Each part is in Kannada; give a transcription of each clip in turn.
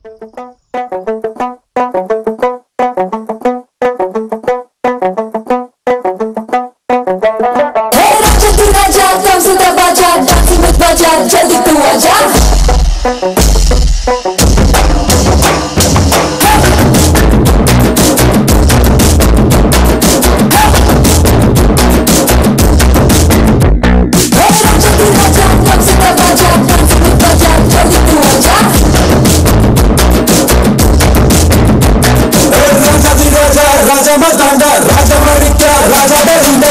हे राजा तू राजा दम से दबाजा डांसी मत बजा जल्दी तू आजा हे राजा तू राजा दम से दबाजा डांसी मत बजा जल्दी तू आजा ರಾಜಾದಿ ರಾಜ ರಾಜ ಮತಾಂಡ ರಾಜ ಮಾಡಿಕ್ಯ ರಾಜ ಬರಿಂದ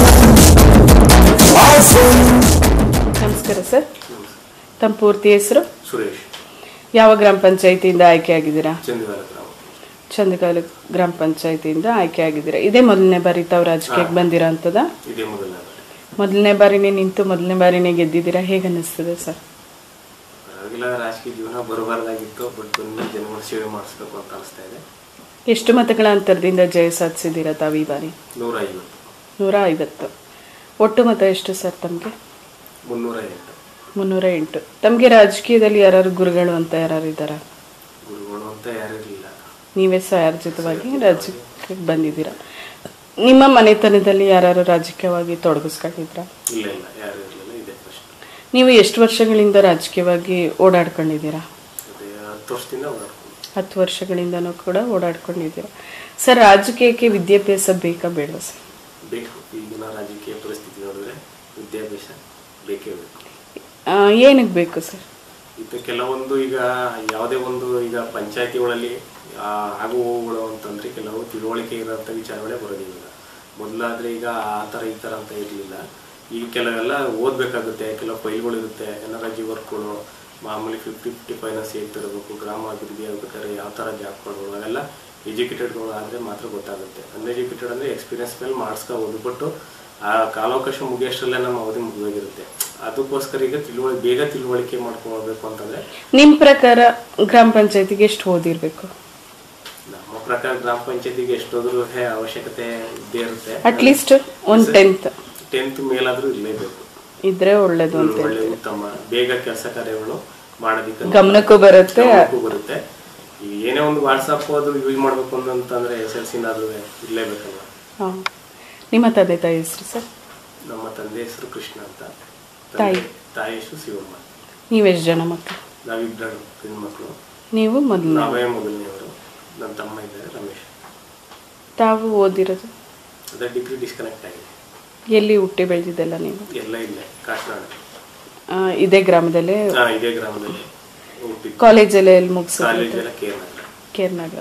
ನಮಸ್ಕಾರ ಸರ್ ತಮ್ಮ ಪೂರ್ತಿ ಹೆಸರು ಸುರೇಶ್ ಯಾವ ಗ್ರಾಮ ಪಂಚಾಯಿತಿಯಿಂದ ಆಯ್ಕೆ ಆಗಿದ್ದೀರಾ ಚಂದಿವಾಲ ಗ್ರಾಮ ಚಂದಗಾಲ ಗ್ರಾಮ ಪಂಚಾಯಿತಿಯಿಂದ ಆಯ್ಕೆ ಆಗಿದ್ದೀರಾ ಇದೇ ಮೊದಲನೇ ಬಾರಿ ತಾವು ರಾಜಕೀಯಕ್ಕೆ ಬಂದಿರೋ ಅಂಥದ ಇದೇ ಮೊದಲನೇ ಬಾರಿ ಮೊದಲನೇ ಬಾರಿನೇ ನಿಂತು ಮೊದಲನೇ ಬಾರಿನೇ ಗೆದ್ದಿದ್ದೀರಾ ಹೇಗೆ ಅನ್ನಿಸ್ತದೆ ಸರ್ ಪರವಾಗಿಲ್ಲ ರಾಜಕೀಯ ಜೀವನ ಬರಬಾರ್ದಾಗಿತ್ತು ಬಟ್ ಬಂದು ಜನಗಳ ಸೇವೆ ಮಾಡಿಸ್ಬೇಕು ಅಂತ ಅನಿಸ್ತಾ ಇದೆ ಎಷ್ಟು ಮತಗಳ ಅಂತರದಿಂದ ಜಯ ಸಾಧಿಸಿದ್ದೀರಾ ತಾವು ಈ ಬಾರಿ ನೂರ ಐವತ್ತು ನೂರ ಐವತ್ತು ಒಟ್ಟು ಮತ ಎಷ್ಟು ಸರ್ ತಮಗೆ ಮುನ್ನೂರ ಎಂಟು ಮುನ್ನೂರ ಎಂಟು ತಮಗೆ ರಾಜಕೀಯದಲ್ಲಿ ಯಾರು ಗುರುಗಳು ಅಂತ ಯಾರು ಇದ್ದಾರಾ ಗುರುಗಳು ಅಂತ ಯಾರಿರಲಿಲ್ಲ ನೀವೇ ಸ್ವಯಾರ್ಜಿತವಾಗಿ ರಾಜಕೀಯಕ್ಕೆ ಬಂದಿದ್ದೀರಾ ನಿಮ್ಮ ಮನೆತನದಲ್ಲಿ ಯಾರು ರಾಜಕೀಯವಾಗಿ ತೊಡಗಿಸ್ಕೊಂಡಿದ್ರಾ ಇಲ್ಲ ಇಲ್ಲ ಯಾರು ಇರಲಿಲ್ಲ ಇದೆ ಫಸ್ಟ್ ನೀವು ಎಷ್ಟು ವರ್ಷಗಳಿಂದ ರಾಜಕೀಯವಾಗಿ ಓಡಾಡ್ಕೊಂಡಿದ್ದೀರಾ ಅದೇ ಹತ್ತು ವರ್ಷದಿಂದ ಓಡಾಡ್ಕೊಂಡು ಹತ್ತು ವರ್ಷಗಳಿಂದನೂ ಕೂಡ ಓಡಾಡ್ಕೊಂಡಿದ್ದೀರಾ ಸರ್ ರಾಜಕೀಯಕ್ಕೆ ವಿದ್ಯಾಭ್ಯಾಸ ಬೇಕಾ ಬೇಡವಾ ಸರ್ ಬೇಕು ಈಗಿನ ರಾಜಕೀಯ ಪರಿಸ್ಥಿತಿ ನೋಡಿದ್ರೆ ವಿದ್ಯಾಭ್ಯಾಸ ಬೇಕೇ ಬೇಕು ಆ, ಏನಕ್ಕೆ ಬೇಕು ಸರ್ ಇದು ಕೆಲವೊಂದು ಈಗ ಯಾವುದೇ ಒಂದು ಈಗ ಪಂಚಾಯತಿಗಳಲ್ಲಿ ಆ, ಆಗು ಹೋಗುಗಳು ಅಂತಂದ್ರೆ ಕೆಲವು ತಿಳುವಳಿಕೆ ಇರೋಂಥ ವಿಚಾರಗಳೇ ಬರೋದಿಲ್ಲ ಮೊದಲಾದ್ರೆ ಈಗ ಆ ಥರ ಈ ಥರ ಅಂತ ಇರಲಿಲ್ಲ ಈಗ ಕೆಲವೆಲ್ಲ ಓದಬೇಕಾಗುತ್ತೆ ಕೆಲವು ಫೈಲ್ಗಳು ಇರುತ್ತೆ ಎನ್ ಆರ್ ಜಿ ವರ್ಕ್ಗಳು ಮಾಮೂಲಿ ಫಿಫ್ಟಿ ಫಿಫ್ಟಿ ಫೈನಾನ್ಸ್ ಹೇಗೆ ತರಬೇಕು ಗ್ರಾಮ ಅಭಿವೃದ್ಧಿ ಆಗ್ಬೇಕಾದ್ರೆ ಯಾವ ಥರ ಜಾಬ್ ಕೊಡಬೇಕು ಅವೆಲ್ಲ ಎಜುಕೇಟೆಡ್ಗಳು ಆದರೆ ಮಾತ್ರ ಗೊತ್ತಾಗುತ್ತೆ ಅನ್ಎಜುಕೇಟೆಡ್ ಅಂದರೆ ಎಕ್ಸ್ಪೀರಿಯನ್ಸ್ ಮೇಲೆ ಮಾಡಿಸ್ಕೋಬೋದು ಬಟ್ಟು ಆ ಕಾಲಾವಕಾಶ ಮುಗಿಯೋಷ್ಟರಲ್ಲೇ ನಮ್ಮ ಅವಧಿ ಮುಗಿದೋಗಿರುತ್ತೆ ಅದಕ್ಕೋಸ್ಕರ ಈಗ ತಿಳುವಳಿ ಬೇಗ ತಿಳುವಳಿಕೆ ಮಾಡ್ಕೊಳ್ಬೇಕು ಅಂತಂದ್ರೆ ನಿಮ್ಮ ಪ್ರಕಾರ ಗ್ರಾಮ ಪಂಚಾಯತಿಗೆ ಎಷ್ಟು ಓದಿರ್ಬೇಕು ನಮ್ಮ ಪ್ರಕಾರ ಗ್ರಾಮ ಪಂಚಾಯತಿಗೆ ಎಷ್ಟೋದ್ರೂ ಅವಶ್ಯಕತೆ ಇದ್ದೇ ಇರುತ್ತೆ ಅಟ್ಲೀಸ್ಟ್ ಒಂದು ಟೆಂತ್ ಟೆಂತ್ ಮೇಲಾದ್ರೂ ಇರಲೇಬೇಕು ಇದ್ರೆ ಒಳ್ಳೇದು ಅಂತ ಒಳ್ಳೆ ಉತ್ತಮ ಬೇಗ ಕೆಲಸ ಕಾರ್ಯಗಳು ಮಾಡೋದಕ್ಕೆ ಗಮನಕ್ಕೂ ಬರುತ್ತೆ ಗಮನಕ್ಕೂ ಬರುತ್ತೆ ಈಗ ಏನೇ ಒಂದು ವಾಟ್ಸಪ್ ಅದು ಯೂಸ್ ಮಾಡ್ಬೇಕು ಅಂತಂದ್ರೆ ಎಸ್ ಎಲ್ ಸಿನಾದ್ರೂ ಇರಲೇಬೇಕಲ್ಲ ಹಾಂ ನಿಮ್ಮ ತಂದೆ ತಾಯಿ ಹೆಸರು ಸರ್ ನಮ್ಮ ತಂದೆ ಹೆಸರು ಕೃಷ್ಣ ಅಂತ ತಾಯಿ? ತಂದೆ- ತಾಯಿ ಹೆಸರು ಶಿವಮ್ಮ ನೀವೆಷ್ಟು ಜನ ಮಕ್ಕಳು ನಾವಿಬ್ಬರು ಹೆಣ್ಮಕ್ಳು ನೀವು ಮೊದಲು ನಾವೇ ಮೊದಲನೆಯವರು ನನ್ನ ತಮ್ಮ ಇದ್ದಾರೆ ರಮೇಶ್ ತಾವು ಓದಿರೋದು ಅದೇ ಡಿಗ್ರಿ ಡಿಸ್ಕನೆಕ್ಟ್ ಆಗಿದೆ ಎಲ್ಲಿ ಹುಟ್ಟಿ ಬೆಳೆದಿದ್ದೆಲ್ಲ ನೀವು ಎಲ್ಲ ಇಲ್ಲೇ ಕಾಶ್ನಾಡ ಆ, ಇದೇ ಗ್ರಾಮದಲ್ಲೇ ಹಾ ಇದೇ ಗ್ರಾಮದಲ್ಲಿ ಹುಟ್ಟಿದ್ದು ಕಾಲೇಜಲ್ಲೇ ಎಲ್ಲಿ ಮುಗಿಸೋದು ಕಾಲೇಜ್ ಎಲ್ಲ ಕೇರ್ ನಗರ ಕೇರ್ನಗರ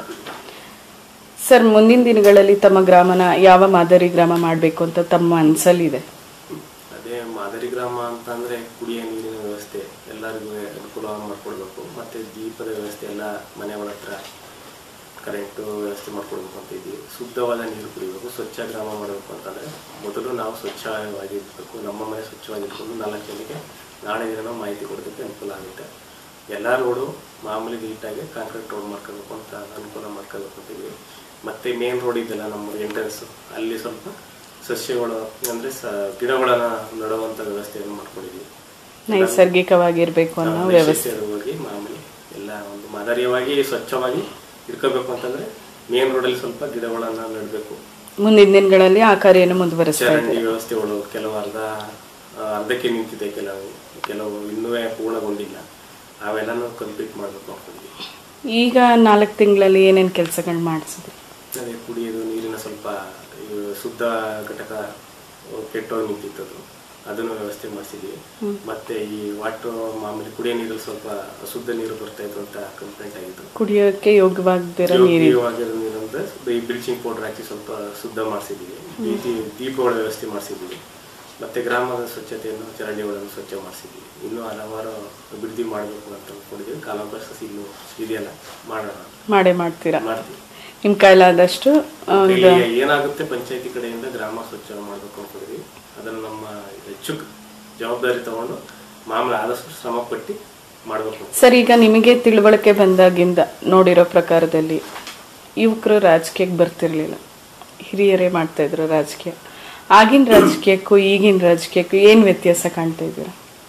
ಸರ್ ಮುಂದಿನ ದಿನಗಳಲ್ಲಿ ತಮ್ಮ ಗ್ರಾಮನ ಯಾವ ಮಾದರಿ ಗ್ರಾಮ ಮಾಡಬೇಕು ಅಂತ ತಮ್ಮ ಮನಸ್ಸಲ್ಲಿದೆ ಅದೇ ಮಾದರಿ ಗ್ರಾಮ ಅಂತ ಅಂದ್ರೆ ಕುಡಿಯ ನೀರಿನ ವ್ಯವಸ್ಥೆ ಎಲ್ಲರಿಗೂ ಅನುಕೂಲ ಮಾಡ್ಕೊಡ್ಬೇಕು ಮತ್ತೆ ದೀಪದ ವ್ಯವಸ್ಥೆ ಎಲ್ಲ ಮನೆಗಳ ಹತ್ರ ಕರೆಂಟು ವ್ಯವಸ್ಥೆ ಮಾಡ್ಕೊಡ್ಬೇಕು ಅಂತ ಇದ್ದೀವಿ ಶುದ್ಧವಾದ ನೀರು ಕುಡಿಬೇಕು ಸ್ವಚ್ಛ ಗ್ರಾಮ ಮಾಡಬೇಕು ಅಂತಂದ್ರೆ ಮೊದಲು ನಾವು ಸ್ವಚ್ಛವಾಗಿರ್ಬೇಕು ನಮ್ಮ ಮನೆ ಸ್ವಚ್ಛವಾಗಿಟ್ಕೊಂಡು ನಾಲ್ಕು ಜನಕ್ಕೆ ನಾಳೆ ದಿನ ನಾವು ಮಾಹಿತಿ ಕೊಡೋದಕ್ಕೆ ಅನುಕೂಲ ಆಗುತ್ತೆ ಎಲ್ಲ ರೋಡು ಮಾಮೂಲಿ ನೀಟಾಗಿ ಕಾಂಕ್ರೀಟ್ ರೋಡ್ ಮಾಡ್ಕೋಬೇಕು ಅಂತ ಅನುಕೂಲ ಮಾಡ್ಕೋಬೇಕು ಅಂತೀವಿ ಮತ್ತೆ ಮೇನ್ ರೋಡ್ ಇದೆಯಲ್ಲ ನಮ್ಮ ಎಂಟ್ರೆನ್ಸ್ ಅಲ್ಲಿ ಸ್ವಲ್ಪ ಸಸ್ಯಗಳು ಅಂದ್ರೆ ಸ ಗಿಡಗಳನ್ನ ನೆಡುವಂತ ವ್ಯವಸ್ಥೆಯನ್ನು ಮಾಡ್ಕೊಂಡಿದ್ವಿ ನೈಸರ್ಗಿಕವಾಗಿರ್ಬೇಕು ಅನ್ನೋ ವ್ಯವಸ್ಥೆ ಹೋಗಿ ಮಾಮೂಲಿ ಎಲ್ಲ ಒಂದು ಮಾದರಿಯವಾಗಿ ಸ್ವಚ್ಛವಾಗಿ ಇಟ್ಕೋಬೇಕು ಅಂತಂದ್ರೆ ಮೇನ್ ರೋಡಲ್ಲಿ ಸ್ವಲ್ಪ ಗಿಡಗಳನ್ನ ನೆಡಬೇಕು ಮುಂದಿನ ದಿನಗಳಲ್ಲಿ ಆ ಕಾರ್ಯನ ಮುಂದುವರಿಸ್ತಾ ಚರಂಡಿ ಇದ್ದಾರೆ ವ್ಯವಸ್ಥೆಗಳು ಕೆಲವು ಅರ್ಧ ಆ, ಅರ್ಧಕ್ಕೆ ನಿಂತಿದೆ ಕೆಲವು ಕೆಲವು ಇನ್ನೂ ಪೂರ್ಣಗೊಂಡಿಲ್ಲ ಅವೆಲ್ಲನೂ ಕಂಪ್ಲೀಟ್ ಮಾಡಬೇಕು ಅನ್ಕೊಂಡಿದ್ವಿ ಈಗ ನಾಲ್ಕು ತಿಂಗಳಲ್ಲಿ ಏನೇನು ಕೆಲಸಗಳು ಮಾಡಿಸಿದ್ರಿ ಅದೇ ಕುಡಿಯೋದು ನೀರಿನ ಸ್ವಲ್ಪ ಇದು ಶುದ್ಧ ಘಟಕ ಕೆಟ್ಟೋಗಿ ನಿಂತಿತ್ತು ಅದನ್ನು ವ್ಯವಸ್ಥೆ ಮಾಡಿಸಿದ್ವಿ ಮತ್ತೆ ಈ ವಾಟರ್ ಮಾಮೂಲಿ ಕುಡಿಯೋ ನೀರಲ್ಲಿ ಸ್ವಲ್ಪ ಅಶುದ್ಧ ನೀರು ಬರ್ತಾ ಇತ್ತು ಅಂತ ಕಂಪ್ಲೇಂಟ್ ಆಗಿತ್ತು ಕುಡಿಯೋಕೆ ಯೋಗ್ಯವಾಗದಿರೋ ನೀರು ಯೋಗ್ಯವಾಗಿರೋ ನೀರು ಅಂದ್ರೆ ಈ ಬ್ಲೀಚಿಂಗ್ ಪೌಡರ್ ಹಾಕಿ ಸ್ವಲ್ಪ ಶುದ್ಧ ಮಾಡಿಸಿದ್ವಿ ದೀಪ ದೀಪಗಳ ವ್ಯವಸ್ಥೆ ಮಾಡಿಸಿದ್ವಿ ಮತ್ತೆ ಗ್ರಾಮದ ಸ್ವಚ್ಛತೆಯನ್ನು ಚರಂಡಿಗಳನ್ನು ಸ್ವಚ್ಛ ಮಾಡಿಸಿದ್ವಿ ಇನ್ನೂ ಹಲವಾರು ಅಭಿವೃದ್ಧಿ ಮಾಡಬೇಕು ಅಂತ ಅಂದ್ಕೊಂಡಿದ್ದೀವಿ ಕಾಲಾವಕಾಶ ಇನ್ನೂ ಇದೆಯಲ್ಲ ಮಾಡೋಣ ಮಾಡೇ ಮಾಡ್ತೀರಾ ಮಾಡ್ತೀವಿ ನಿಮ್ಮ ಕೈಲಾದಷ್ಟು ಆ, ಒಂದು ಇಲ್ಲಿ ಏನಾಗುತ್ತೆ ಪಂಚಾಯತಿ ಕಡೆಯಿಂದ ಗ್ರಾಮ ಸ್ವಚ್ಛ ಮಾಡಬೇಕು ಅನ್ಕೊಂಡಿದ್ವಿ ಅದನ್ನು ನಮ್ಮ ಹೆಚ್ಚು ಜವಾಬ್ದಾರಿ ತಗೊಂಡು ಮಾಮೂಲಿ ಆದಷ್ಟು ಶ್ರಮ ಪಟ್ಟು ಮಾಡಬೇಕು ಸರ್ ಈಗ ನಿಮಗೆ ತಿಳುವಳಿಕೆ ಬಂದಾಗಿಂದ ನೋಡಿರೋ ಪ್ರಕಾರದಲ್ಲಿ ಯುವಕರು ರಾಜಕೀಯಕ್ಕೆ ಬರ್ತಿರ್ಲಿಲ್ಲ ಹಿರಿಯರೇ ಮಾಡ್ತಾ ಇದ್ರು ರಾಜಕೀಯ ಆಗಿನ ರಾಜಕೀಯಕ್ಕೂ ಈಗಿನ ರಾಜಕೀಯಕ್ಕೂ ಏನು ವ್ಯತ್ಯಾಸ ಕಾಣ್ತಾ ಇದ್ದೀರಾ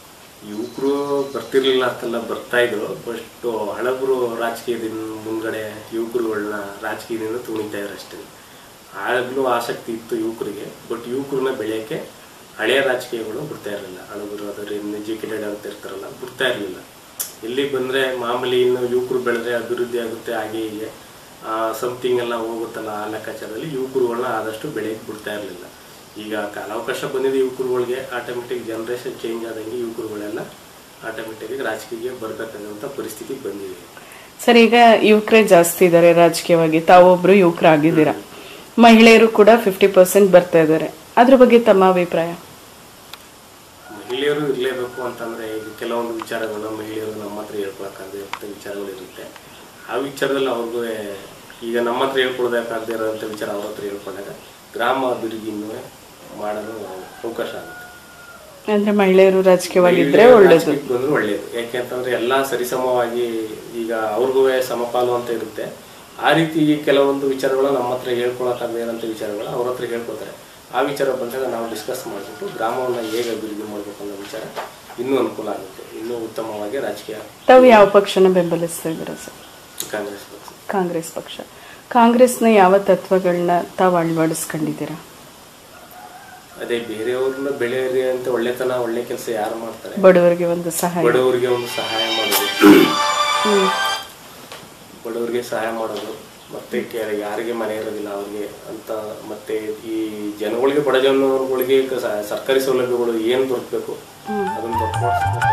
ಯುವಕರು ಬರ್ತಿರ್ಲಿಲ್ಲ ಅಂತಲ್ಲ ಬರ್ತಾ ಇದ್ರು ಬಟ್ ಹಳಬರು ರಾಜಕೀಯದಿಂದ ಮುಂದ್ಗಡೆ ಯುವಕರುಗಳನ್ನ ರಾಜಕೀಯದಿಂದ ತುಣಿತಾ ಇದ್ರು ಅಷ್ಟೇ ಆಗಲೂ ಆಸಕ್ತಿ ಇತ್ತು ಯುವಕರಿಗೆ ಬಟ್ ಯುವಕರನ್ನ ಬೆಳೆಯೋಕ್ಕೆ ಹಳೆಯ ರಾಜಕೀಯಗಳು ಬಿಡ್ತಾ ಇರಲಿಲ್ಲ ಹಳಬರು ಅದರ ಎಜುಕೇಟೆಡ್ ಅಂತ ಇರ್ತಾರಲ್ಲ ಬಿಡ್ತಾ ಇರಲಿಲ್ಲ ಇಲ್ಲಿಗೆ ಬಂದರೆ ಮಾಮೂಲಿ ಇನ್ನು ಯುವಕರು ಬೆಳೆದ್ರೆ ಅಭಿವೃದ್ಧಿ ಆಗುತ್ತೆ ಹಾಗೆ ಹೀಗೆ ಸಮಥಿಂಗ್ ಎಲ್ಲ ಹೋಗುತ್ತಲ್ಲ ಆ ಲೆಕ್ಕಾಚಾರದಲ್ಲಿ ಯುವಕರುಗಳನ್ನ ಆದಷ್ಟು ಬೆಳೆಯಕ್ಕೆ ಬಿಡ್ತಾ ಇರಲಿಲ್ಲ ಈಗ ಕಾಲಾವಕಾಶ ಬಂದಿದೆ ಯುವಕರುಗಳಿಗೆ ಆಟೋಮೆಟಿಕ್ ಜನ್ರೇಷನ್ ಚೇಂಜ್ ಆದಂಗೆ ಯುವಕರುಗಳೆಲ್ಲ ಆಟೋಮೆಟಿಕ್ ರಾಜಕೀಯಕ್ಕೆ ಬರಬೇಕಾದಂಥ ಪರಿಸ್ಥಿತಿ ಬಂದಿದೆ ಸರ್ ಈಗ ಯುವಕರೇ ಜಾಸ್ತಿ ಇದ್ದಾರೆ ರಾಜಕೀಯವಾಗಿ ತಾವೊಬ್ರು ಯುವಕರಾಗಿದ್ದೀರಾ ಮಹಿಳೆಯರು ಕೂಡ ಫಿಫ್ಟಿ ಪರ್ಸೆಂಟ್ ಬರ್ತಾ ಇದ್ದಾರೆ ಅದ್ರ ಬಗ್ಗೆ ತಮ್ಮ ಅಭಿಪ್ರಾಯ ಮಹಿಳೆಯರು ಇರಲೇಬೇಕು ಅಂತಂದ್ರೆ ಈಗ ಕೆಲವೊಂದು ವಿಚಾರಗಳು ಮಹಿಳೆಯರು ನಮ್ಮ ಹತ್ರ ಹೇಳ್ಕೊಳಕ್ಕಾಗದೆ ವಿಚಾರಗಳು ಇರುತ್ತೆ ಆ ವಿಚಾರದಲ್ಲಿ ಅವ್ರಿಗೂ ಈಗ ನಮ್ಮ ಹತ್ರ ಹೇಳ್ಕೊಳ್ಬೇಕಾಗದೇ ಇರೋಂಥ ವಿಚಾರ ಅವ್ರ ಹತ್ರ ಹೇಳ್ಕೊಂಡಾಗ ಗ್ರಾಮ ಅಭಿವೃದ್ಧಿನೂ ಮಾಡಲು ಅವಕಾಶ ಆಗುತ್ತೆ ಅಂದ್ರೆ ಮಹಿಳೆಯರು ರಾಜಕೀಯವಾಗಿದ್ರೆ ಒಳ್ಳೇದು ರಾಜಕೀಯಕ್ಕೆ ಬಂದ್ರೆ ಒಳ್ಳೇದು ಯಾಕೆ ಅಂತಂದ್ರೆ ಎಲ್ಲಾ ಸರಿಸಮವಾಗಿ ಈಗ ಅವ್ರಿಗೂ ಸಮಪಾಲು ಅಂತ ಇರುತ್ತೆ ಆ ರೀತಿ ಕೆಲವೊಂದು ವಿಚಾರಗಳು ನಮ್ಮ ಹತ್ರ ಹೇಳ್ಕೊಳಕ್ಕಾಗದೇ ಇರೋಂಥ ವಿಚಾರಗಳು ಅವ್ರ ಹತ್ರ ಹೇಳ್ಕೊತಾರೆ ಆ ವಿಚಾರ ಬಂದಾಗ ನಾವು ಡಿಸ್ಕಸ್ ಮಾಡಿಬಿಟ್ಟು ಗ್ರಾಮವನ್ನು ಹೇಗೆ ಅಭಿವೃದ್ಧಿ ಮಾಡಬೇಕು ಅನ್ನೋ ವಿಚಾರ ಇನ್ನೂ ಅನುಕೂಲ ಆಗುತ್ತೆ ಇನ್ನೂ ಉತ್ತಮವಾಗಿ ರಾಜಕೀಯ ತಾವು ಯಾವ ಪಕ್ಷನ ಬೆಂಬಲಿಸ್ತಾ ಇದ್ದೀರಾ ಸರ್ ಕಾಂಗ್ರೆಸ್ ಪಕ್ಷ ಕಾಂಗ್ರೆಸ್ ಪಕ್ಷ ಕಾಂಗ್ರೆಸ್ನ ಯಾವ ತತ್ವಗಳನ್ನ ತಾವು ಅಳವಡಿಸ್ಕೊಂಡಿದ್ದೀರಾ ಅದೇ ಬೇರೆಯವ್ರನ್ನ ಬೆಳೆಯಿರಿ ಅಂತ ಒಳ್ಳೆತನ ಒಳ್ಳೆ ಕೆಲಸ ಯಾರು ಮಾಡ್ತಾರೆ ಬಡವರಿಗೆ ಒಂದು ಸಹಾಯ ಬಡವರಿಗೆ ಒಂದು ಸಹಾಯ ಮಾಡೋದು ಹ್ಮ್. ಬಡವರಿಗೆ ಸಹಾಯ ಮಾಡೋದು ಮತ್ತೆ ಕೆ- ಯಾರಿಗೆ ಮನೆ ಇರೋದಿಲ್ಲ ಅವ್ರಿಗೆ ಅಂತ ಮತ್ತೆ ಈ ಜನಗಳಿಗೆ ಬಡ ಜನಗಳಿಗೆ ಕ- ಸ- ಸರ್ಕಾರಿ ಸೌಲಭ್ಯಗಳು ಏನ್ ದೊರಕಬೇಕು ಅದನ್ನ ದೊರಕಿಸ್ಬೇಕು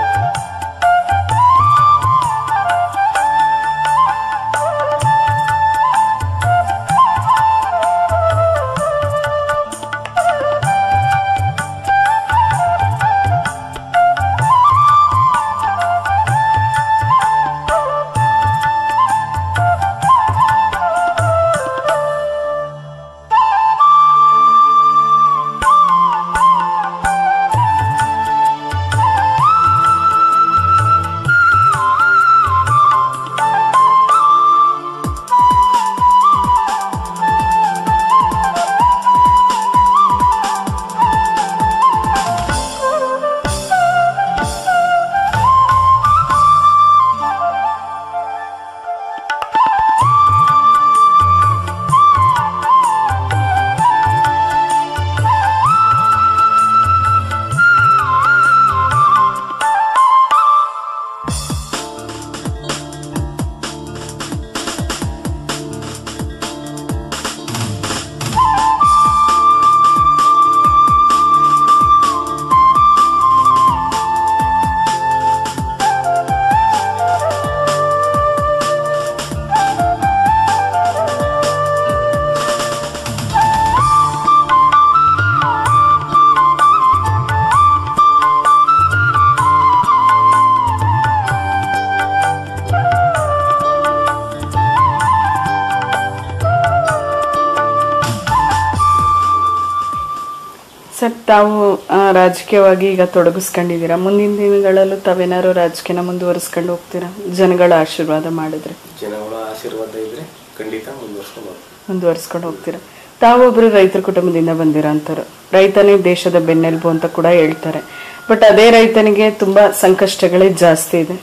ಸರ್ ತಾವು ಆ, ರಾಜಕೀಯವಾಗಿ ಈಗ ತೊಡಗಿಸ್ಕೊಂಡಿದ್ದೀರಾ ಮುಂದಿನ ದಿನಗಳಲ್ಲೂ ತಾವೇನಾದ್ರು ರಾಜಕೀಯನ ಮುಂದುವರಿಸ್ಕೊಂಡು ಹೋಗ್ತೀರಾ ಜನಗಳ ಆಶೀರ್ವಾದ ಮಾಡಿದ್ರೆ ಜನಗಳ ಆಶೀರ್ವಾದ ಇದ್ರೆ ಖಂಡಿತ ಮುಂದುವರ್ಸ್ಕೊಂಡು ಹೋಗ್ತೀವಿ ಮುಂದುವರಿಸ್ಕೊಂಡು ಹೋಗ್ತೀರಾ ತಾವೊಬ್ರು ರೈತರ ಕುಟುಂಬದಿಂದ ಬಂದಿರೋ ಅಂತಾರೆ ರೈತನೇ ದೇಶದ ಬೆನ್ನೆಲುಬು ಅಂತ ಕೂಡ ಹೇಳ್ತಾರೆ ಬಟ್ ಅದೇ ರೈತನಿಗೆ ತುಂಬಾ ಸಂಕಷ್ಟಗಳೇ ಜಾಸ್ತಿ ಇದೆ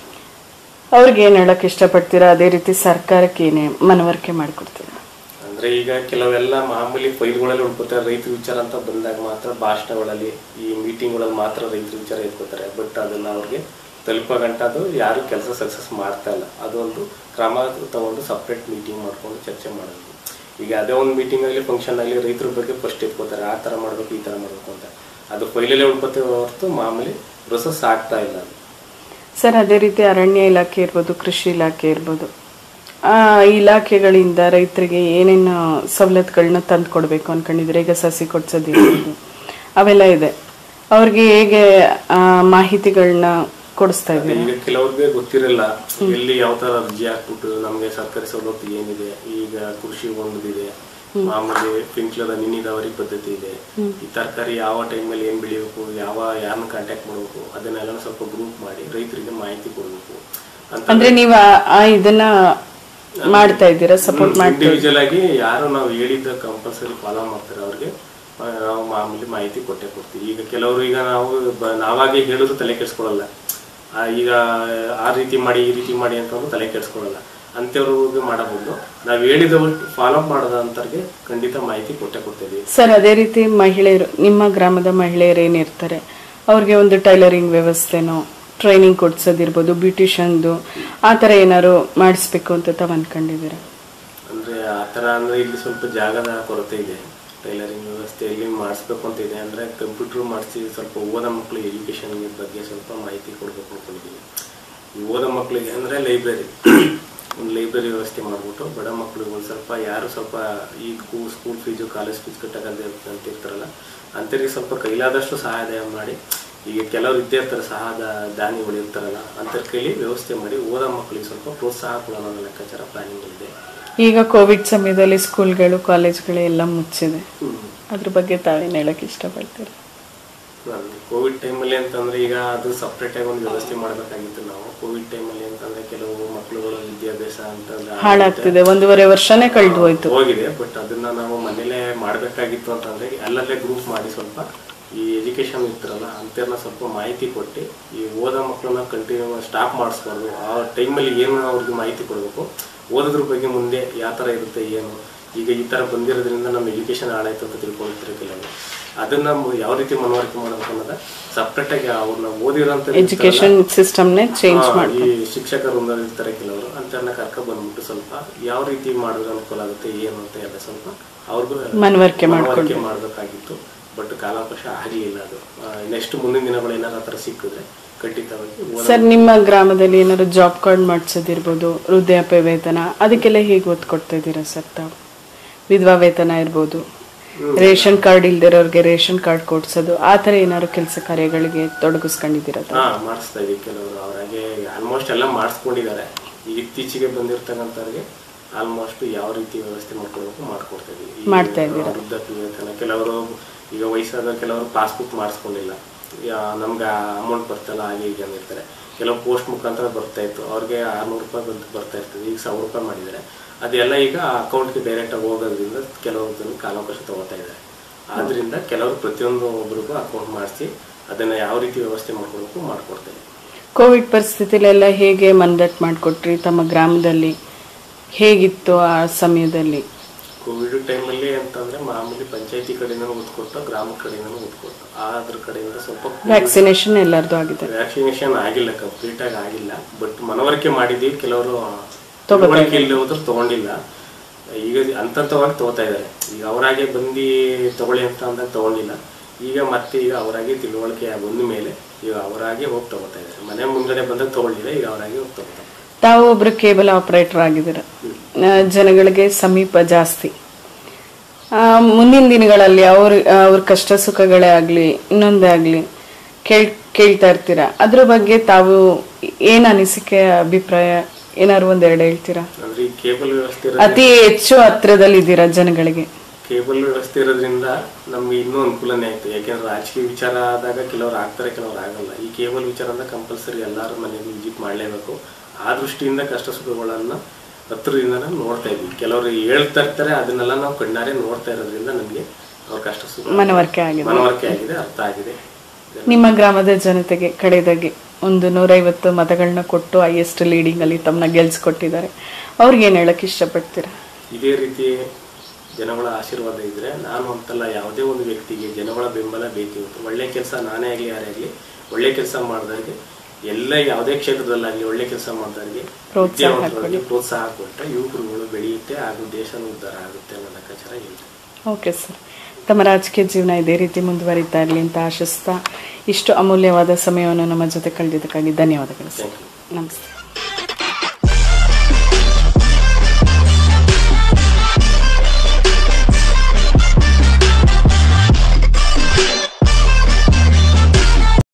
ಅವ್ರಿಗೆ ಏನ್ ಹೇಳಕ್ ಇಷ್ಟಪಡ್ತೀರಾ ಅದೇ ರೀತಿ ಸರ್ಕಾರಕ್ಕೆ ಏನೇ ಮನವರಿಕೆ ಮಾಡಿಕೊಡ್ತೀರಾ ಅಂದ್ರೆ ಈಗ ಕೆಲವೆಲ್ಲ ಮಾಮೂಲಿ ಫೈಲ್ಗಳಲ್ಲಿ ಉಳ್ಕೋತಾರೆ ರೈತ ವಿಚಾರ ಅಂತ ಬಂದಾಗ ಮಾತ್ರ ಭಾಷಣಗಳಲ್ಲಿ ಈ ಮೀಟಿಂಗ್ಗಳಲ್ಲಿ ಮಾತ್ರ ರೈತರ ವಿಚಾರ ಎತ್ಕೋತಾರೆ ಬಟ್ ಅದನ್ನ ಅವ್ರಿಗೆ ತಲುಪೋ ಗಂಟ ಅದು ಯಾರು ಕೆಲಸ ಸಕ್ಸಸ್ ಮಾಡ್ತಾ ಇಲ್ಲ ಅದೊಂದು ಕ್ರಮ ತಗೊಂಡು ಸಪ್ರೇಟ್ ಮೀಟಿಂಗ್ ಮಾಡ್ಕೊಂಡು ಚರ್ಚೆ ಮಾಡಬೇಕು ಈಗ ಅದೇ ಒಂದು ಮೀಟಿಂಗ್ ಆಗಲಿ ಫಂಕ್ಷನ್ ಆಗಲಿ ರೈತರ ಬಗ್ಗೆ ಫಸ್ಟ್ ಎತ್ಕೋತಾರೆ ಆ ಥರ ಮಾಡಬೇಕು ಈ ಥರ ಮಾಡಬೇಕು ಅಂತ ಅದು ಫೈಲಲ್ಲೇ ಉಳ್ಕೋತೇವೆ ಹೊರತು ಮಾಮೂಲಿ ಪ್ರೊಸೆಸ್ ಆಗ್ತಾ ಇಲ್ಲ ಅದು ಸರ್ ಅದೇ ರೀತಿ ಅರಣ್ಯ ಇಲಾಖೆ ಇರ್ಬೋದು ಕೃಷಿ ಇಲಾಖೆ ಇರ್ಬೋದು ಆ ಇಲಾಖೆಗಳಿಂದ ರೈತರಿಗೆ ಏನೇನು ಸವಲತ್ತುಗಳನ್ನ ತಂದು ಕೊಡಬೇಕು ಅನ್ಕೊಂಡಿದ್ರೆ ಈಗ ಸಸಿ ಕೊಡ್ಸೋದಿರ್ಬೋದು ಅವೆಲ್ಲ ಇದೆ ಅವ್ರಿಗೆ ಹೇಗೆ ಆ, ಮಾಹಿತಿಗಳನ್ನ ಕೊಡಿಸ್ತಾ ಅದೇ ಇದ್ದೀರಾ ಈಗ ಕೆಲವ್ರಿಗೆ ಗೊತ್ತಿರಲ್ಲ ಎಲ್ಲಿ ಯಾವ ತರ ಅರ್ಜಿ ಹಾಕ್ಬಿಟ್ಟು ನಮ್ಗೆ ಸರ್ಕಾರಿ ಸವಲತ್ತು ಏನಿದೆ ಈಗ ಕೃಷಿ ಹೊಂದಿದೆ ಮಾಮೂಲಿ ಸ್ಪ್ರಿಂಕ್ಲರ್ ಹನಿ ನೀರಾವರಿ ಪದ್ಧತಿ ಇದೆ ಈ ತರಕಾರಿ ಯಾವ ಟೈಮಲ್ಲಿ ಏನ್ ಬೆಳಿಬೇಕು ಯಾವ ಯಾರನ್ನ ಕಾಂಟ್ಯಾಕ್ಟ್ ಮಾಡಬೇಕು ಅದನ್ನೆಲ್ಲ ಸ್ವಲ್ಪ ಗ್ರೂಪ್ ಮಾಡಿ ರೈತರಿಗೆ ಮಾಹಿತಿ ಕೊಡಬೇಕು ಅಂತ ಅಂದ್ರೆ ನೀವು ಆ- ಆ ಇದನ್ನ ಮಾಡ್ತಾ ಇದ್ದೀರಾ ಸಪೋರ್ಟ್ ಮಾಡ್ತಾ ಇಂಡಿವಿಜುವಲ್ ಆಗಿ ಯಾರು ನಾವು ಹೇಳಿದ್ದ ಕಂಪಲ್ಸರಿ ಫಾಲೋ ಮಾಡ್ತಾರೆ ಅವ್ರಿಗೆ ಆ, ನಾವು ಮಾಮೂಲಿ ಮಾಹಿತಿ ಕೊಟ್ಟೆ ಕೊಡ್ತೀವಿ ಈಗ ಕೆಲವರು ಈಗ ನಾವು ಬ- ನಾವಾಗೆ ಹೇಳಿದ್ರು ತಲೆ ಕೆಡಿಸ್ಕೊಳ್ಳಲ್ಲ ಆ, ಈಗ ಆ ರೀತಿ ಮಾಡಿ ಈ ರೀತಿ ಮಾಡಿ ಅಂತಂದು ತಲೆ ಕೆಡಿಸ್ಕೊಳ್ಳಲ್ಲ ಅಂಥವ್ರಿಗೆ ಮಾಡಬಹುದು ನಾವು ಹೇಳಿದವರು ಫಾಲೋ ಮಾಡೋದಂತವ್ರಿಗೆ ಖಂಡಿತ ಮಾಹಿತಿ ಕೊಟ್ಟೆ ಕೊಡ್ತೀವಿ ಸರ್ ಅದೇ ರೀತಿ ಮಹಿಳೆಯರು ನಿಮ್ಮ ಗ್ರಾಮದ ಮಹಿಳೆಯರು ಏನಿರ್ತಾರೆ ಅವ್ರಿಗೆ ಒಂದು ಟೈಲರಿಂಗ್ ವ್ಯವಸ್ಥೆನೋ ಟ್ರೈನಿಂಗ್ ಕೊಡ್ಸೋದಿರ್ಬೋದು ಬ್ಯೂಟಿಷನ್ದು ಆ ಥರ ಏನಾದ್ರು ಮಾಡಿಸ್ಬೇಕು ಅಂತ ತಾವು ಅನ್ಕೊಂಡಿದ್ದೀರಾ ಅಂದ್ರೆ ಆ ಥರ ಅಂದ್ರೆ ಇಲ್ಲಿ ಸ್ವಲ್ಪ ಜಾಗದ ಕೊರತೆ ಇದೆ ಟೈಲರಿಂಗ್ ವ್ಯವಸ್ಥೆಯಲ್ಲಿ ಮಾಡಿಸ್ಬೇಕು ಅಂತ ಇದೆ ಅಂದ್ರೆ ಕಂಪ್ಯೂಟರ್ ಮಾಡಿಸಿ ಸ್ವಲ್ಪ ಓದ ಮಕ್ಕಳು ಎಜುಕೇಶನ್ ಬಗ್ಗೆ ಸ್ವಲ್ಪ ಮಾಹಿತಿ ಕೊಡ್ಬೇಕು ಅನ್ಕೊಂಡಿದ್ದೀವಿ ಈ ಓದ ಮಕ್ಕಳಿಗೆ ಅಂದ್ರೆ ಲೈಬ್ರರಿ ಒಂದು ಲೈಬ್ರರಿ ವ್ಯವಸ್ಥೆ ಮಾಡ್ಬಿಟ್ಟು ಬಡ ಮಕ್ಕಳಿಗೆ ಒಂದು ಸ್ವಲ್ಪ ಯಾರು ಸ್ವಲ್ಪ ಈ ಸ್ಕೂಲ್ ಫೀಸು ಕಾಲೇಜ್ ಫೀಸ್ ಕಟ್ಟಕ್ಕಂತ ಅಂತ ಇರ್ತಾರಲ್ಲ ಅಂಥವ್ರಿಗೆ ಸ್ವಲ್ಪ ಕೈಲಾದಷ್ಟು ಸಹಾಯ ಮಾಡಿ ಈಗ ಕೆಲವರು ಇದ್ದೇ ಇರ್ತಾರೆ ಸಹಾಯ ದಾನಿಗಳು ಇರ್ತಾರಲ್ಲ ಅಂಥವ್ರ ಕೈಲಿ ವ್ಯವಸ್ಥೆ ಮಾಡಿ ಓದ ಮಕ್ಕಳಿಗೆ ಸ್ವಲ್ಪ ಪ್ರೋತ್ಸಾಹ ಕೊಡೋಣ ಅನ್ನೋ ಲೆಕ್ಕಾಚಾರ ಪ್ಲಾನಿಂಗ್ ಇದೆ ಈಗ ಕೋವಿಡ್ ಸಮಯದಲ್ಲಿ ಸ್ಕೂಲ್ಗಳು ಕಾಲೇಜ್ಗಳು ಎಲ್ಲ ಮುಚ್ಚಿದೆ ಅದ್ರ ಬಗ್ಗೆ ತಾವೇನು ಹೇಳಕ್ ಇಷ್ಟಪಡ್ತೀರಾ ಕೋವಿಡ್ ಟೈಮಲ್ಲಿ ಅಂತಂದ್ರೆ ಈಗ ಅದು ಸಪ್ರೇಟ್ ಆಗಿ ಒಂದು ವ್ಯವಸ್ಥೆ ಮಾಡಬೇಕಾಗಿತ್ತು ನಾವು ಕೋವಿಡ್ ಟೈಮಲ್ಲಿ ಅಂತಂದ್ರೆ ಕೆಲವು ಮಕ್ಕಳುಗಳ ವಿದ್ಯಾಭ್ಯಾಸ ಅಂತಂದ್ರೆ ಹಾಳಾಗ್ತಿದೆ ಒಂದೂವರೆ ವರ್ಷನೇ ಕಳೆದು ಹೋಯ್ತು ಹೋಗಿದೆ ಬಟ್ ಅದನ್ನ ನಾವು ಮನೇಲೆ ಮಾಡಬೇಕಾಗಿತ್ತು ಅಂತಂದ್ರೆ ಅಲ್ಲಲ್ಲೇ ಗ್ರೂಪ್ ಮಾಡಿ ಸ್ವಲ್ಪ ಈ ಎಜುಕೇಶನ್ ಇರ್ತಾರಲ್ಲ ಅಂತರ್ನ ಸ್ವಲ್ಪ ಮಾಹಿತಿ ಕೊಟ್ಟು ಈ ಓದೋ ಮಕ್ಕಳನ್ನ ಕಂಟಿನ್ಯೂ ಸ್ಟಾಪ್ ಮಾಡಿಸ್ಬಾರ್ದು ಆ ಟೈಮಲ್ಲಿ ಏನು ಅವ್ರಿಗೆ ಮಾಹಿತಿ ಕೊಡಬೇಕು ಓದೋದ್ರ ಬಗ್ಗೆ ಮುಂದೆ ಯಾವ ಥರ ಇರುತ್ತೆ ಏನು ಈಗ ಈ ಥರ ಬಂದಿರೋದ್ರಿಂದ ನಮ್ಮ ಎಜುಕೇಶನ್ ಹಾಳಾಯ್ತು ಅಂತ ತಿಳ್ಕೊಳ್ತಾರೆ ಕೆಲವರು ಅದನ್ನ ಮ- ಯಾವ ರೀತಿ ಮನವರಿಕೆ ಮಾಡಬೇಕು ಅನ್ನೋದ ಸಪ್ರೇಟ್ ಆಗಿ ಅವ್ರನ್ನ ಓದಿರೋಂಥ ಎಜುಕೇಶನ್ ಸಿಸ್ಟಮ್ನೇ ಚೇಂಜ್ ಆ, ಮಾಡಿ ಈ ಶಿಕ್ಷಕರು ಇರ್ತಾರೆ ಕೆಲವರು ಅಂತರ್ನ ಕರ್ಕ ಬಂದ್ಬಿಟ್ಟು ಸ್ವಲ್ಪ ಯಾವ ರೀತಿ ಮಾಡಿದ್ರೆ ಅನುಕೂಲ ಆಗುತ್ತೆ ಏನು ಅಂತ ಎಲ್ಲ ಸ್ವಲ್ಪ ಅವ್ರಿಗೂ ಮನವರಿಕೆ ಮನವರಿಕೆ ಮಾಡಬೇಕಾಗಿತ್ತು ಬಟ್ ಕಾಲಾವಕಾಶ ಆಗಲಿಲ್ಲ ಅದು ನೆಕ್ಸ್ಟ್ ಮುಂದಿನ ದಿನಗಳು ಏನಾದ್ರು ಆ ಥರ ಸಿಕ್ಕಿದ್ರೆ ಖಂಡಿತವಾಗಿ ಓದ- ಸರ್ ನಿಮ್ಮ ಗ್ರಾಮದಲ್ಲಿ ಏನಾದ್ರು ಜಾಬ್ ಕಾರ್ಡ್ ಮಾಡಿಸೋದಿರ್ಬೋದು ವೃದ್ಧಾಪ್ಯ ವೇತನ ಅದಕ್ಕೆಲ್ಲ ಹೇಗೆ ಒತ್ತು ಕೊಡ್ತಾ ಇದ್ದೀರಾ ಸರ್ ತಾವು ವಿಧವಾ ವೇತನ ಇರ್ಬೋದು ರೇಷನ್ ಕಾರ್ಡ್ ಇಲ್ದಿರೋರ್ಗೆ ರೇಷನ್ ಕಾರ್ಡ್ ಕೊಡ್ಸೋದು ಆ ಥರ ಏನಾದ್ರು ಕೆಲಸ ಕಾರ್ಯಗಳಿಗೆ ತೊಡಗಿಸ್ಕೊಂಡಿದ್ದೀರಾ ತಾವು? ಹಾ ಮಾಡಿಸ್ತಾ ಇದೀವಿ ಕೆಲವರು ಅವರಾಗೆ ಆಲ್ಮೋಸ್ಟ್ ಎಲ್ಲ ಮಾಡಿಸ್ಕೊಂಡಿದ್ದಾರೆ ಈಗ ಇತ್ತೀಚೆಗೆ ಬಂದಿರ್ತಕ್ಕಂಥವ್ರಿಗೆ ಆಲ್ಮೋಸ್ಟ್ ಯಾವ ರೀತಿ ವ್ಯವಸ್ಥೆ ಮಾಡ್ಕೊಡ್ಬೇಕು ಮಾಡ್ಕೊಡ್ತಾ ಇದೀವಿ ಈ ಮಾಡ್ತಾ ಇದ್ದೀರಾ? ವೃದ್ಧಾಪ್ಯ ವೇತನ ಕೆಲವರು ಈಗ ವಯಸ್ಸಾದ ಕೆಲವರು ಪಾಸ್ಬುಕ್ ಮಾಡಿಸ್ಕೊಂಡಿಲ್ಲ ಯಾ- ನಮ್ಗೆ ಅಮೌಂಟ್ ಬರ್ತಲ್ಲ ಹಾಗೆ ಹೀಗೆ ಅಂದಿರ್ತಾರೆ ಕೆಲವು ಪೋಸ್ಟ್ ಮುಖಾಂತರ ಬರ್ತಾ ಇತ್ತು ಅವ್ರಿಗೆ ಆರ್ನೂರು ರೂಪಾಯಿ ಬಂದು ಬರ್ತಾ ಇರ್ತದೆ ಈಗ ಸಾವಿರ ರೂಪಾಯಿ ಮಾಡಿದ್ದಾರೆ ಅದೆಲ್ಲ ಈಗ ಅಕೌಂಟ್ಗೆ ಡೈರೆಕ್ಟಾಗಿ ಹೋಗೋದ್ರಿಂದ ಕೆಲವು ಜನ ಕಾಲಾವಕಾಶ ತಗೋತಾ ಇದ್ದಾರೆ ಆದ್ರಿಂದ ಕೆಲವರು ಪ್ರತಿಯೊಂದು ಒಬ್ರಿಗೂ ಅಕೌಂಟ್ ಮಾಡಿಸಿ ಅದನ್ನ ಯಾವ ರೀತಿ ವ್ಯವಸ್ಥೆ ಮಾಡ್ಕೊಡ್ಬೇಕು ಮಾಡ್ಕೊಡ್ತೇವೆ ಕೋವಿಡ್ ಪರಿಸ್ಥಿತಿಲೆಲ್ಲ ಹೇಗೆ ಮನದಟ್ಟು ಮಾಡಿಕೊಟ್ರಿ ತಮ್ಮ ಗ್ರಾಮದಲ್ಲಿ ಹೇಗಿತ್ತು ಆ ಸಮಯದಲ್ಲಿ ಕೋವಿಡ್ ಟೈಮಲ್ಲಿ ಅಂತಂದ್ರೆ ಮಾಮೂಲಿ ಪಂಚಾಯತಿ ಕಡೆಯಿಂದ ಒತ್ಕೊಟ್ಟು ಗ್ರಾಮ ಕಡೆಯಿಂದ ಒತ್ಕೊಟ್ಟು ಅದ್ರ ಕಡೆಯಿಂದ ಸ್ವಲ್ಪ ವ್ಯಾಕ್ಸಿನೇಷನ್ ಎಲ್ಲರದು ಆಗಿದೆ ವ್ಯಾಕ್ಸಿನೇಷನ್ ಆಗಿಲ್ಲ ಕಂಪ್ಲೀಟ್ ಆಗಿ ಆಗಿಲ್ಲ ಬಟ್ ಮನವರಿಕೆ ಮಾಡಿದೀವಿ ಕೆಲವರು ತಿಳುವಳಿಕೆ ಇಲ್ಲದವ್ರು ತಗೊಂಡಿಲ್ಲ ಈಗ ಅಂತಂತವಾಗಿ ತಗೋತಾ ಇದ್ದಾರೆ ಈಗ ಅವರಾಗೆ ಬಂದು ತಗೊಳ್ಳಿ ಅಂತ ಅಂದಾಗ ತಗೊಂಡಿಲ್ಲ ಈಗ ಮತ್ತೆ ಈಗ ಅವರಾಗೆ ತಿಳುವಳಿಕೆ ಬಂದ ಮೇಲೆ ಈಗ ಅವರಾಗೆ ಹೋಗಿ ತಗೋತಾ ಇದ್ದಾರೆ ಮನೆ ಮುಂದ್ಗಡೆ ಬಂದಾಗ ತಗೊಳ್ಳಿಲ್ಲ ಈಗ ಅವರಾಗೆ ಹೋಗಿ ತಗೋತಾರೆ ತಾವು ಒಬ್ರು ಕೇಬಲ್ ಆಪರೇಟರ್ ಆಗಿದ್ದೀರ ಆ, ಜನಗಳಿಗೆ ಸಮೀಪ ಜಾಸ್ತಿ ಆ, ಮುಂದಿನ ದಿನಗಳಲ್ಲಿ ಅವ್ರ ಅವ್ರ ಕಷ್ಟ ಸುಖಗಳೇ ಆಗಲಿ ಇನ್ನೊಂದೇ ಆಗಲಿ ಕೇಳ್ ಕೇಳ್ತಾ ಇರ್ತೀರಾ ಅದ್ರ ಬಗ್ಗೆ ತಾವು ಏನ್ ಅನಿಸಿಕೆ ಅಭಿಪ್ರಾಯ ಏನಾದ್ರು ಒಂದೆರಡು ಹೇಳ್ತೀರಾ ಅಂದ್ರೆ ಈ ಕೇಬಲ್ ವ್ಯವಸ್ಥೆ ಇರೋದ್ರಿಂದ- ಅತಿ ಹೆಚ್ಚು ಹತ್ರದಲ್ಲಿ ಇದ್ದೀರಾ ಜನಗಳಿಗೆ ಕೇಬಲ್ ವ್ಯವಸ್ಥೆ ಇರೋದ್ರಿಂದ ನಮ್ಗೆ ಇನ್ನೂ ಅನುಕೂಲನೇ ಆಯ್ತು ಯಾಕೆಂದ್ರೆ ರಾಜಕೀಯ ವಿಚಾರ ಆದಾಗ ಕೆಲವ್ರು ಆಗ್ತಾರೆ ಕೆಲವ್ರು ಆಗಲ್ಲ ಈ ಕೇಬಲ್ ವಿಚಾರ ಅಂದ್ರೆ ಕಂಪಲ್ಸರಿ ಎಲ್ಲರೂ ಮನೆಗೆ ವಿಸಿಟ್ ಮಾಡಲೇಬೇಕು ಆ ದೃಷ್ಟಿಯಿಂದ ಕಷ್ಟ ಸುಖಗಳನ್ನ ಹತ್ರದಿಂದ ನಾವು ನೋಡ್ತಾ ಇದ್ವಿ ಕೆಲವರು ಹೇಳ್ತಾ ಇರ್ತಾರೆ ಅದನ್ನೆಲ್ಲ ನಾವು ಕಣ್ಣಾರೆ ನೋಡ್ತಾ ಇರೋದ್ರಿಂದ ನಮಗೆ ಅವ್ರ ಕಷ್ಟ ಸುಖ ಮನವರಿಕೆ ಆಗಿದೆ ಮನವರಿಕೆ ಆಗಿದೆ ಅರ್ಥ ಆಗಿದೆ ನಿಮ್ಮ ಗ್ರಾಮದ ಜನತೆಗೆ ಕಡೆದಾಗಿ ಒಂದು ನೂರೈವತ್ತು ಮತಗಳನ್ನ ಕೊಟ್ಟು ಹೈಯೆಸ್ಟ್ ಲೀಡಿಂಗ್ ಅಲ್ಲಿ ತಮ್ಮನ್ನ ಗೆಲ್ಸ್ಕೊಟ್ಟಿದ್ದಾರೆ ಅವ್ರಿಗೆ ಏನ್ ಹೇಳಕ್ ಇಷ್ಟಪಡ್ತೀರಾ ಇದೇ ರೀತಿ ಜನಗಳ ಆಶೀರ್ವಾದ ಇದ್ರೆ ನಾನು ಅಂತಲ್ಲ ಯಾವುದೇ ಒಂದು ವ್ಯಕ್ತಿಗೆ ಜನಗಳ ಬೆಂಬಲ ಬೇಕಿರುತ್ತೆ ಒಳ್ಳೆ ಕೆಲಸ ನಾನೇ ಆಗಲಿ ಯಾರೇ ಆಗಲಿ ಒಳ್ಳೆ ಕೆಲಸ ಮಾಡಿದವರಿಗೆ ಎಲ್ಲ ಯಾವುದೇ ಕ್ಷೇತ್ರದಲ್ಲಾಗಲಿ ಒಳ್ಳೆ ಕೆಲಸ ಮಾಡಿದವರಿಗೆ ಪ್ರೋತ್ಸಾಹ ವಿದ್ಯಾವಂತರಿಗೆ ಪ್ರೋತ್ಸಾಹ ಕೊಟ್ಟರೆ ಯುವಕರುಗಳು ಬೆಳೆಯುತ್ತೆ ಹಾಗೂ ದೇಶನೂ ಉದ್ಧಾರ ಆಗುತ್ತೆ ಅನ್ನೋ ಲೆಕ್ಕಾಚಾರ ಹೇಳ್ತೀನಿ ಓಕೆ ಸರ್ ತಮ್ಮ ರಾಜಕೀಯ ಜೀವನ ಇದೇ ರೀತಿ ಮುಂದುವರಿತಾ ಇರಲಿ ಅಂತ ಆಶಿಸ್ತಾ ಇಷ್ಟು ಅಮೂಲ್ಯವಾದ ಸಮಯವನ್ನು ನಮ್ಮ ಜೊತೆ ಕಳೆದಿದ್ದಕ್ಕಾಗಿ ಧನ್ಯವಾದಗಳು ಸರ್ ಥ್ಯಾಂಕ್ ಯು ನಮಸ್ತೆ